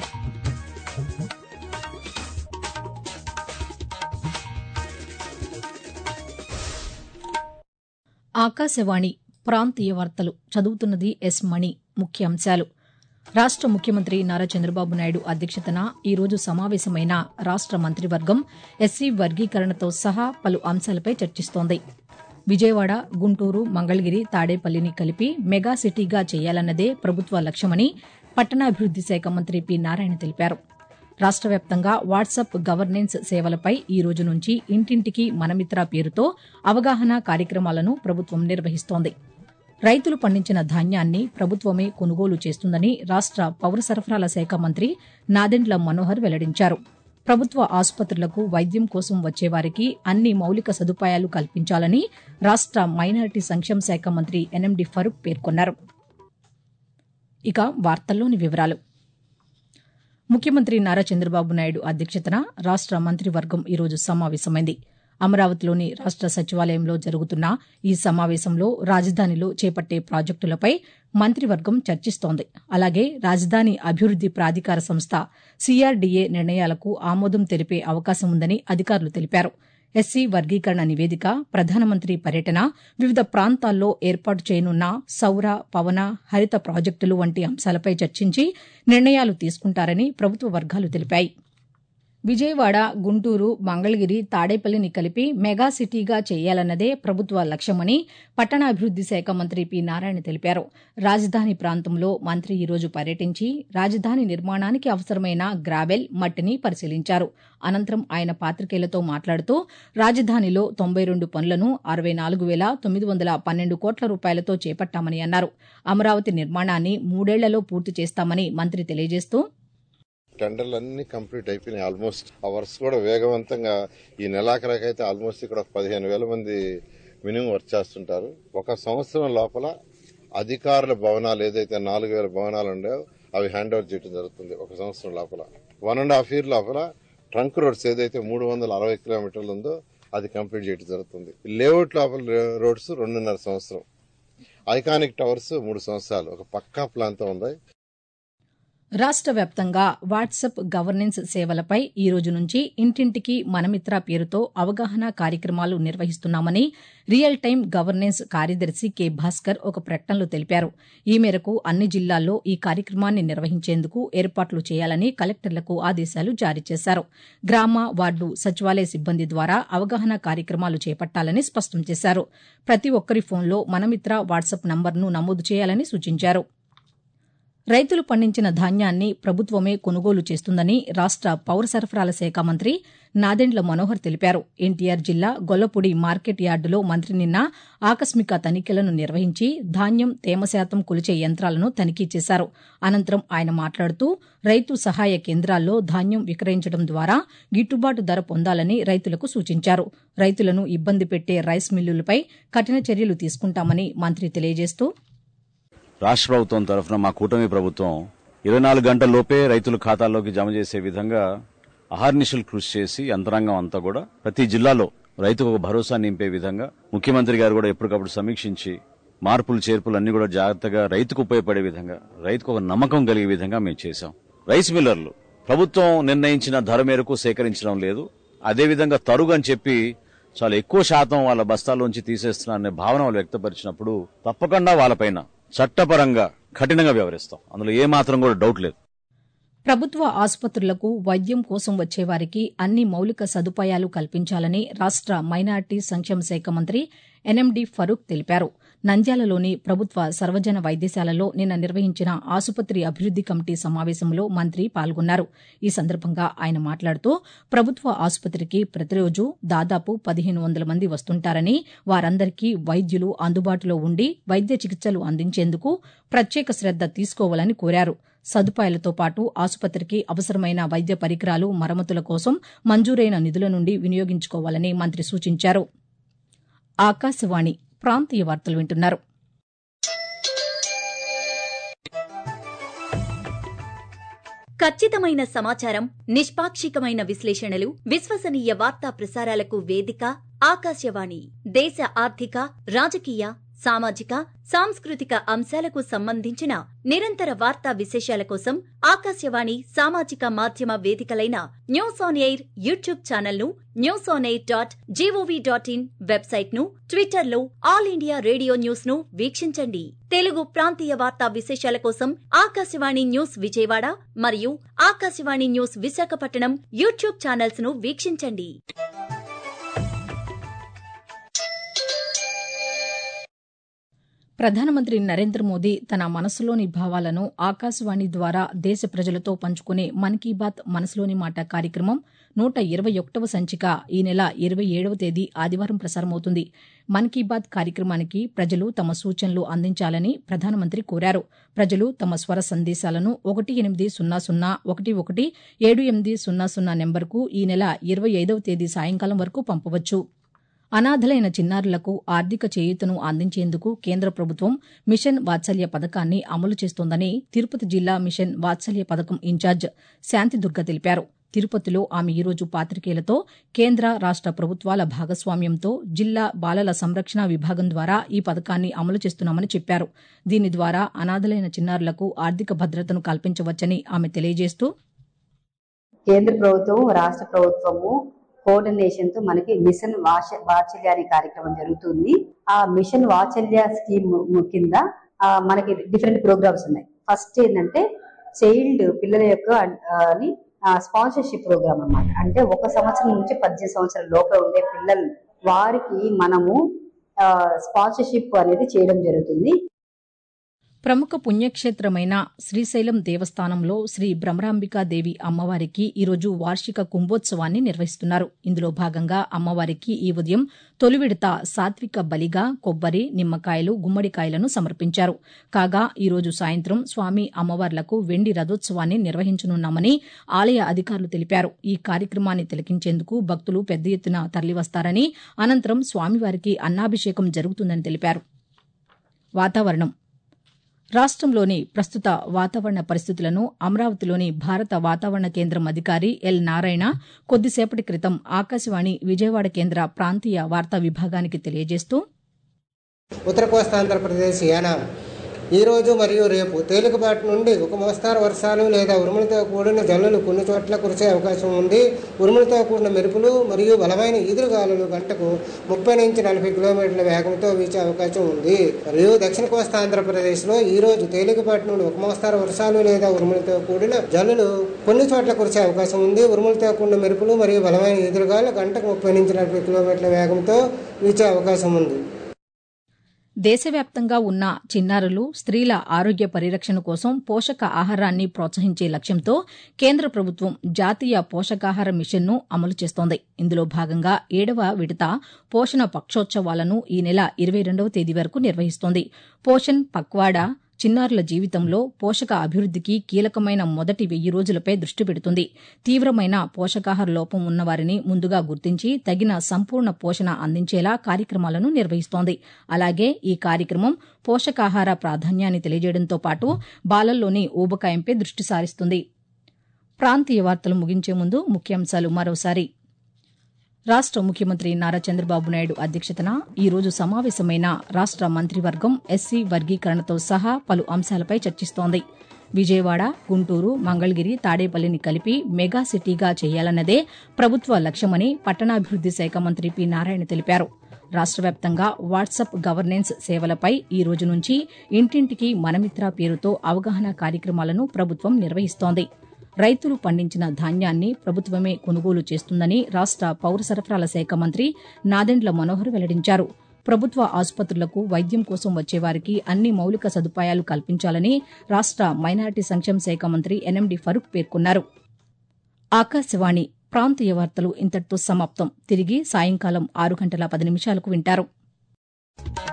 ఆకాశవాణి ప్రాంతీయ వార్తలు చదువుతున్నది ఎస్ మణి ముఖ్యాంశాలు రాష్ట ముఖ్యమంత్రి నారా చంద్రబాబు నాయుడు అధ్యక్షతన ఈ రోజు సమావేశమైన రాష్ట మంత్రివర్గం ఎస్సీ వర్గీకరణతో సహా పలు అంశాలపై చర్చిస్తోంది విజయవాడ గుంటూరు మంగళగిరి తాడేపల్లిని కలిపి మెగా సిటీగా చేయాలన్నదే ప్రభుత్వ లక్ష్యమని పట్టణాభివృద్ది శాఖ మంత్రి పి నారాయణ తెలిపారు రాష్ట వ్యాప్తంగా వాట్సాప్ గవర్నెన్స్ సేవలపై ఈ రోజు నుంచి ఇంటింటికి మనమిత్ర పేరుతో అవగాహన కార్యక్రమాలను ప్రభుత్వం నిర్వహిస్తోంది రైతులు పండించిన ధాన్యాన్ని ప్రభుత్వమే కొనుగోలు చేస్తుందని రాష్ట పౌర సరఫరాల శాఖ మంత్రి నాదెండ్ల మనోహర్ వెల్లడించారు ప్రభుత్వ ఆసుపత్రులకు వైద్యం కోసం వచ్చేవారికి అన్ని మౌలిక సదుపాయాలు కల్పించాలని రాష్ట మైనారిటీ సంక్షేమ శాఖ మంత్రి ఎన్ఎండి ఫరూక్ పేర్కొన్నారు ఇక వార్తల్లోని వివరాలు ముఖ్యమంత్రి నారా చంద్రబాబు నాయుడు అధ్యక్షతన రాష్ట మంత్రివర్గం ఈరోజు సమావేశమైంది అమరావతిలోని రాష్ట సచివాలయంలో జరుగుతున్న ఈ సమావేశంలో రాజధానిలో చేపట్టే ప్రాజెక్టులపై మంత్రివర్గం చర్చిస్తోంది అలాగే రాజధాని అభివృద్ది ప్రాధికార సంస్థ సీఆర్డీఏ నిర్ణయాలకు ఆమోదం తెలిపే అవకాశం ఉందని అధికారులు తెలిపారు ఎస్సీ వర్గీకరణ నివేదిక ప్రధానమంత్రి పర్యటన వివిధ ప్రాంతాల్లో ఏర్పాటు చేయనున్న సౌర పవన హరిత ప్రాజెక్టులు వంటి అంశాలపై చర్చించి నిర్ణయాలు తీసుకుంటారని ప్రభుత్వ వర్గాలు తెలిపాయి విజయవాడ గుంటూరు మంగళగిరి తాడేపల్లిని కలిపి మెగా సిటీగా చేయాలన్నదే ప్రభుత్వ లక్ష్యమని పట్టణాభివృద్ది శాఖ మంత్రి పి నారాయణ తెలిపారు రాజధాని ప్రాంతంలో మంత్రి ఈరోజు పర్యటించి రాజధాని నిర్మాణానికి అవసరమైన గ్రావెల్ మట్టిని పరిశీలించారు అనంతరం ఆయన పాతికేయులతో మాట్లాడుతూ రాజధానిలో తొంభై రెండు పనులను అరవై నాలుగు వేల తొమ్మిది వందల పన్నెండు కోట్ల రూపాయలతో చేపట్టామని అన్నారు అమరావతి నిర్మాణాన్ని మూడేళ్లలో పూర్తి చేస్తామని మంత్రి తెలియజేస్తూ టెండర్లు అన్ని కంప్లీట్ అయిపోయినాయి ఆల్మోస్ట్ ఆ వర్క్స్ కూడా వేగవంతంగా ఈ నెలాఖరికైతే ఆల్మోస్ట్ ఇక్కడ ఒక పదిహేను వేల మంది మినిమం వర్క్ చేస్తుంటారు ఒక సంవత్సరం లోపల అధికారుల భవనాలు ఏదైతే నాలుగు వేల భవనాలు ఉండేవో అవి హ్యాండ్ ఓవర్ చేయడం జరుగుతుంది ఒక సంవత్సరం లోపల వన్ అండ్ హాఫ్ ఇయర్ లోపల ట్రంక్ రోడ్స్ ఏదైతే మూడు వందల అరవై కిలోమీటర్లు ఉందో అది కంప్లీట్ చేయడం జరుగుతుంది లేఅవుట్ లోపల రోడ్స్ రెండున్నర సంవత్సరం ఐకానిక్ టవర్స్ మూడు సంవత్సరాలు ఒక పక్కా ప్లాన్తో ఉంది రాష్ట వ్యాప్తంగా వాట్సాప్ గవర్నెన్స్ సేవలపై ఈ రోజు నుంచి ఇంటింటికి మనమిత్ర పేరుతో అవగాహన కార్యక్రమాలు నిర్వహిస్తున్నామని రియల్ టైం గవర్నెన్స్ కార్యదర్శి కె భాస్కర్ ఒక ప్రకటనలో తెలిపారు ఈ మేరకు అన్ని జిల్లాల్లో ఈ కార్యక్రమాన్ని నిర్వహించేందుకు ఏర్పాట్లు చేయాలని కలెక్టర్లకు ఆదేశాలు జారీ చేశారు గ్రామ వార్డు సచివాలయ సిబ్బంది ద్వారా అవగాహన కార్యక్రమాలు చేపట్టాలని స్పష్టం చేశారు ప్రతి ఒక్కరి ఫోన్లో మనమిత్ర వాట్సాప్ నంబర్ను నమోదు చేయాలని సూచించారు రైతులు పండించిన ధాన్యాన్ని ప్రభుత్వమే కొనుగోలు చేస్తుందని రాష్ట పౌర సరఫరాల శాఖ మంత్రి నాదెండ్ల మనోహర్ తెలిపారు ఎన్టీఆర్ జిల్లా గొల్లపూడి మార్కెట్ యార్డులో మంత్రి నిన్న ఆకస్మిక తనిఖీలను నిర్వహించి ధాన్యం తేమ శాతం కొలిచే యంత్రాలను తనిఖీ చేశారు అనంతరం ఆయన మాట్లాడుతూ రైతు సహాయ కేంద్రాల్లో ధాన్యం విక్రయించడం ద్వారా గిట్టుబాటు ధర పొందాలని రైతులకు సూచించారు రైతులను ఇబ్బంది పెట్టే రైస్ మిల్లులపై కఠిన చర్యలు తీసుకుంటామని మంత్రి తెలియజేస్తూ రాష్ట్ర ప్రభుత్వం తరఫున మా కూటమి ప్రభుత్వం ఇరవై నాలుగు గంటల లోపే రైతుల ఖాతాల్లోకి జమ చేసే విధంగా అహర్నిశలు కృషి చేసి యంత్రాంగం అంతా కూడా ప్రతి జిల్లాలో రైతుకు ఒక భరోసా నింపే విధంగా ముఖ్యమంత్రి గారు కూడా ఎప్పటికప్పుడు సమీక్షించి మార్పులు చేర్పులు అన్ని కూడా జాగ్రత్తగా రైతుకు ఉపయోగపడే విధంగా రైతుకు ఒక నమ్మకం కలిగే విధంగా మేము చేశాం రైస్ మిల్లర్లు ప్రభుత్వం నిర్ణయించిన ధర మేరకు సేకరించడం లేదు అదేవిధంగా తరుగు అని చెప్పి చాలా ఎక్కువ శాతం వాళ్ళ బస్తాల్లోంచి తీసేస్తున్నారనే భావన వాళ్ళు వ్యక్తపరిచినప్పుడు తప్పకుండా వాళ్ళపైన చట్టపరంగా కఠినంగా వ్యవహరిస్తాం అందులో ఏ మాత్రం కూడా డౌట్ లేదు ప్రభుత్వ ఆసుపత్రులకు వైద్యం కోసం వచ్చేవారికి అన్ని మౌలిక సదుపాయాలు కల్పించాలని రాష్ట మైనార్టీ సంక్షేమ శాఖ మంత్రి ఎన్ఎండి ఫరూక్ తెలిపారు నంద్యాలలోని ప్రభుత్వ సర్వజన వైద్యశాలలో నిన్న నిర్వహించిన ఆసుపత్రి అభివృద్ది కమిటీ సమావేశంలో మంత్రి పాల్గొన్నారు ఈ సందర్భంగా ఆయన మాట్లాడుతూ ప్రభుత్వ ఆసుపత్రికి ప్రతిరోజు దాదాపు పదిహేను వందల మంది వస్తుంటారని వారందరికీ వైద్యులు అందుబాటులో ఉండి వైద్య చికిత్సలు అందించేందుకు ప్రత్యేక శ్రద్ద తీసుకోవాలని కోరారు సదుపాయాలతో పాటు ఆసుపత్రికి అవసరమైన వైద్య పరికరాలు మరమ్మతుల కోసం మంజూరైన నిధుల నుండి వినియోగించుకోవాలని మంత్రి సూచించారు ఆకాశవాణి ప్రాంతీయ వార్తలు వింటున్నారు ఖచ్చితమైన సమాచారం నిష్పాక్షికమైన విశ్లేషణలు విశ్వసనీయ వార్తా ప్రసారాలకు వేదిక ఆకాశవాణి దేశ ఆర్థిక రాజకీయ సామాజిక సాంస్కృతిక అంశాలకు సంబంధించిన నిరంతర వార్తా విశేషాల కోసం ఆకాశవాణి సామాజిక మాధ్యమ వేదికలైన news on air YouTube channel ను news on air dot G O V dot in website ను ట్విట్టర్ లో ఆల్ ఇండియా రేడియో న్యూస్ ను వీక్షించండి తెలుగు ప్రాంతీయ వార్తా విశేషాల కోసం ఆకాశవాణి న్యూస్ విజయవాడ మరియు Akashvani news Visakhapatnam YouTube channels ను వీక్షించండి ప్రధానమంత్రి నరేంద్ర మోదీ తన మనసులోని భావాలను ఆకాశవాణి ద్వారా దేశ ప్రజలతో పంచుకునే మన్ కీ బాత్ మనసులోని మాట కార్యక్రమం నూట ఇరవై ఒకటవ సంచిక ఈ నెల ఇరవై ఏడవ తేదీ ఆదివారం ప్రసారమవుతుంది మన్ కీ బాత్ కార్యక్రమానికి ప్రజలు తమ సూచనలు అందించాలని ప్రధానమంత్రి కోరారు ప్రజలు తమ స్వర సందేశాలను ఒకటి ఎనిమిది సున్నా సున్నా ఒకటి ఒకటి ఏడు ఎనిమిది సున్నా సున్నా నెంబర్కు ఈ నెల ఇరవై ఐదవ తేదీ సాయంకాలం వరకు పంపవచ్చు అనాథలైన చిన్నారులకు ఆర్థిక చేయూతను అందించేందుకు కేంద్ర ప్రభుత్వం మిషన్ వాత్సల్య పథకాన్ని అమలు చేస్తోందని తిరుపతి జిల్లా మిషన్ వాత్సల్య పథకం ఇన్ఛార్జ్ శాంతిదుర్గ తెలిపారు తిరుపతిలో ఆమె ఈరోజు పాతికేయులతో కేంద్ర రాష్ట ప్రభుత్వాల భాగస్వామ్యంతో జిల్లా బాలల సంరక్షణ విభాగం ద్వారా ఈ పథకాన్ని అమలు చేస్తున్నామని చెప్పారు దీని ద్వారా అనాథలైన చిన్నారులకు ఆర్థిక భద్రతను కల్పించవచ్చని ఆమె తెలియజేస్తూ కేంద్ర ప్రభుత్వం రాష్ట్ర ప్రభుత్వము కోఆర్డినేషన్ తో మనకి మిషన్ వాష వాత్సల్య అనే కార్యక్రమం జరుగుతుంది ఆ మిషన్ వాత్సల్య స్కీమ్ కింద ఆ, మనకి డిఫరెంట్ ప్రోగ్రామ్స్ ఉన్నాయి ఫస్ట్ ఏంటంటే చైల్డ్ పిల్లల యొక్క స్పాన్సర్షిప్ ప్రోగ్రామ్ అన్నమాట అంటే ఒక సంవత్సరం నుంచి పద్దెనిమిది సంవత్సరాల లోపల ఉండే పిల్లలు వారికి మనము స్పాన్సర్షిప్ అనేది చేయడం జరుగుతుంది ప్రముఖ పుణ్యక్షేత్రమైన శ్రీశైలం దేవస్థానంలో శ్రీ భ్రమరాంబికాదేవి అమ్మవారికి ఈరోజు వార్షిక కుంభోత్సవాన్ని నిర్వహిస్తున్నారు ఇందులో భాగంగా అమ్మవారికి ఈ ఉదయం తొలి విడత సాత్విక బలిగా కొబ్బరి నిమ్మకాయలు గుమ్మడికాయలను సమర్పించారు కాగా ఈరోజు సాయంత్రం స్వామి అమ్మవార్లకు వెండి రథోత్సవాన్ని నిర్వహించనున్నామని ఆలయ అధికారులు తెలిపారు ఈ కార్యక్రమాన్ని తిలకించేందుకు భక్తులు పెద్ద ఎత్తున తరలివస్తారని అనంతరం స్వామివారికి అన్నాభిషేకం జరుగుతుందని తెలిపారు వాతావరణం రాష్ట్రంలోని ప్రస్తుత వాతావరణ పరిస్థితులను అమరావతిలోని భారత వాతావరణ కేంద్రం అధికారి ఎల్ నారాయణ కొద్దిసేపటి క్రితం ఆకాశవాణి విజయవాడ కేంద్ర ప్రాంతీయ వార్తా విభాగానికి తెలియజేస్తూ ఉత్తర కోస్తాంధ్రప్రదేశ్ యానాం ఈరోజు మరియు రేపు తేలికపాటి నుండి ఒక మోస్తారు వర్షాలు లేదా ఉరుములతో కూడిన జల్లులు కొన్ని చోట్ల కురిసే అవకాశం ఉంది ఉరుములతో కూడిన మెరుపులు మరియు బలమైన ఈదురుగాలులు గంటకు ముప్పై నుంచి నలభై కిలోమీటర్ల వేగంతో వీచే అవకాశం ఉంది మరియు దక్షిణ కోస్తా ఆంధ్రప్రదేశ్లో ఈ రోజు తేలికపాటి నుండి ఒక మోస్తారు వర్షాలు లేదా ఉరుములతో కూడిన జల్లులు కొన్ని చోట్ల కురిసే అవకాశం ఉంది ఉరుములతో కూడిన మెరుపులు మరియు బలమైన ఈదురుగాలు గంటకు ముప్పై నుంచి నలభై కిలోమీటర్ల వేగంతో వీచే అవకాశం ఉంది దేశవ్యాప్తంగా ఉన్న చిన్నారులు స్త్రీల ఆరోగ్య పరిరక్షణ కోసం పోషక ఆహారాన్ని ప్రోత్సహించే లక్ష్యంతో కేంద్ర ప్రభుత్వం జాతీయ పోషకాహార మిషన్ను అమలు చేస్తోంది ఇందులో భాగంగా ఏడవ విడత పోషణ పక్షోత్సవాలను ఈ నెల ఇరవై రెండవ తేదీ వరకు నిర్వహిస్తోంది పోషణ్ పక్వాడా చిన్నారుల జీవితంలో పోషక అభివృద్దికి కీలకమైన మొదటి వెయ్యి రోజులపై దృష్టి పెడుతుంది తీవ్రమైన పోషకాహార లోపం ఉన్నవారిని ముందుగా గుర్తించి తగిన సంపూర్ణ పోషణ అందించేలా కార్యక్రమాలను నిర్వహిస్తోంది అలాగే ఈ కార్యక్రమం పోషకాహార ప్రాధాన్యాన్ని తెలియజేయడంతో పాటు బాలల్లోని ఊబకాయంపై దృష్టి సారిస్తుంది ప్రాంతీయ వార్తలు ముగించే ముందు ముఖ్యాంశాలు మరోసారి రాష్ట ముఖ్యమంత్రి నారా చంద్రబాబు నాయుడు అధ్యక్షతన ఈ రోజు సమావేశమైన రాష్ట మంత్రివర్గం ఎస్సీ వర్గీకరణతో సహా పలు అంశాలపై చర్చిస్తోంది విజయవాడ గుంటూరు మంగళగిరి తాడేపల్లిని కలిపి మెగా సిటీగా చేయాలన్నదే ప్రభుత్వ లక్ష్యమని పట్టణాభివృద్ది శాఖ మంత్రి పి నారాయణ తెలిపారు రాష్ట వ్యాప్తంగా వాట్సాప్ గవర్నెన్స్ సేవలపై ఈ రోజు నుంచి ఇంటింటికి మనమిత్ర పేరుతో అవగాహన కార్యక్రమాలను ప్రభుత్వం నిర్వహిస్తోంది రైతులు పండించిన ధాన్యాన్ని ప్రభుత్వమే కొనుగోలు చేస్తుందని రాష్ట పౌర సరఫరాల శాఖ మంత్రి నాదెండ్ల మనోహర్ వెల్లడించారు ప్రభుత్వ ఆసుపత్రులకు వైద్యం కోసం వచ్చేవారికి అన్ని మౌలిక సదుపాయాలు కల్పించాలని రాష్ట మైనారిటీ సంక్షేమ శాఖ మంత్రి ఎన్ఎండి ఫరూక్ పేర్కొన్నారు ఆకాశవాణి ప్రాంతీయ వార్తలు ఇంతటితో సమాప్తం తిరిగి సాయంకాలం ఆరు గంటల పది నిమిషాలకు వింటారు